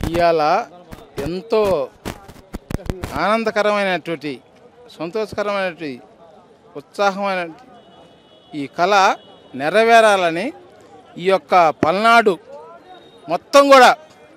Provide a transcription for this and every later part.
ఇవాళ ఎంతో ఆనందకరమైనటువంటి సంతోషకరమైనటువంటి ఉత్సాహమైన ఈ కళ నెరవేరాలని ఈ యొక్క పల్నాడు మొత్తం కూడా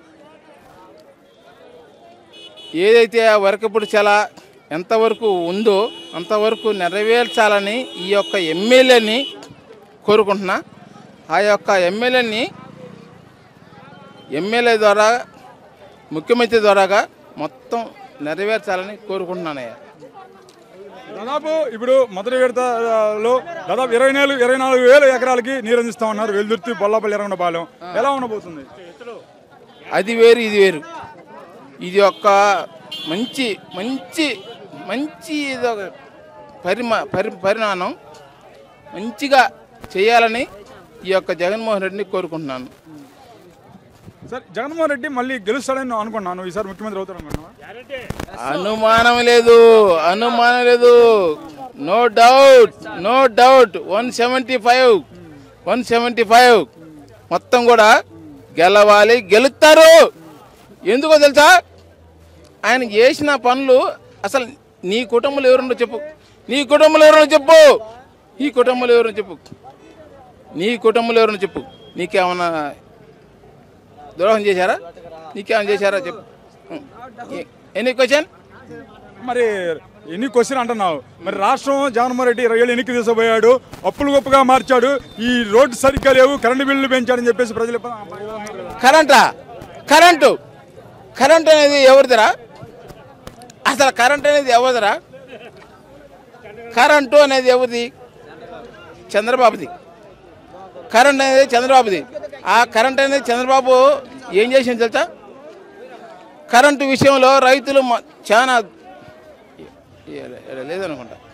ఏదైతే ఆ వరకప్పుడు చాలా ఎంతవరకు ఉందో అంతవరకు నెరవేర్చాలని ఈ యొక్క ఎమ్మెల్యేని కోరుకుంటున్నా ఆ యొక్క ఎమ్మెల్యేని ఎమ్మెల్యే ద్వారా ముఖ్యమంత్రి ద్వారాగా మొత్తం నెరవేర్చాలని కోరుకుంటున్నానయ్యా దాదాపు ఇప్పుడు మొదటి విడతలో దాదాపు ఇరవై నాలుగు ఇరవై నాలుగు వేల ఎకరాలకి నీరు అందిస్తా ఉన్నారు వెల్దుర్తి బొల్లాపల్లి ఎర్రగొండపాలెం ఎలా ఉండబోతుంది అది వేరు ఇది వేరు ఇది ఒక మంచి మంచి మంచి ఇది ఒక పరిమా పరి పరిణామం మంచిగా చేయాలని ఈ యొక్క జగన్మోహన్ రెడ్డిని కోరుకుంటున్నాను సార్ జగన్మోహన్ రెడ్డి మళ్ళీ గెలుస్తాడని నేను అనుకున్నాను ఈసారి ముఖ్యమంత్రి అవుతాడు అనుకున్నా అనుమానం లేదు అనుమానం లేదు no doubt no doubt one seventy five one seventy five మొత్తం కూడా గెలవాలి గెలుస్తారు ఎందుకో తెలుసా ఆయన చేసిన పనులు అసలు నీ కుటుంబంలో ఎవరుండో చెప్పు నీ కుటుంబంలో ఎవరుండో చెప్పు నీ కుటుంబంలో ఎవరుండో చెప్పు నీ కుటుంబంలో ఎవరుండో చెప్పు నీకేమన్నా ద్రోహం చేశారా నీకేమైనా చేశారా చెప్పు ఎనీ క్వశ్చన్ మరి ఎన్ని క్వశ్చన్ అంటున్నావు మరి రాష్ట్రం జగన్మోహన్ రెడ్డి ఇరవై ఏళ్ళు ఎన్నిక తీసుకోబోయాడు అప్పులు గొప్పగా మార్చాడు ఈ రోడ్డు సరిగ్గా లేవు కరెంటు బిల్లులు పెంచాడని చెప్పేసి ప్రజలు ఇబ్బంది- కరెంటా కరెంటు కరెంట్ అనేది ఎవరిదిరా అసలు కరెంట్ అనేది ఎవరిదిరా కరెంటు అనేది ఎవరిది చంద్రబాబుది కరెంట్ అనేది చంద్రబాబుది ఆ కరెంట్ అనేది చంద్రబాబు ఏం చేసింది తెలుసా కరెంటు విషయంలో రైతులు మ- చాలా ఏ- ఏ- లేదనుకుంటా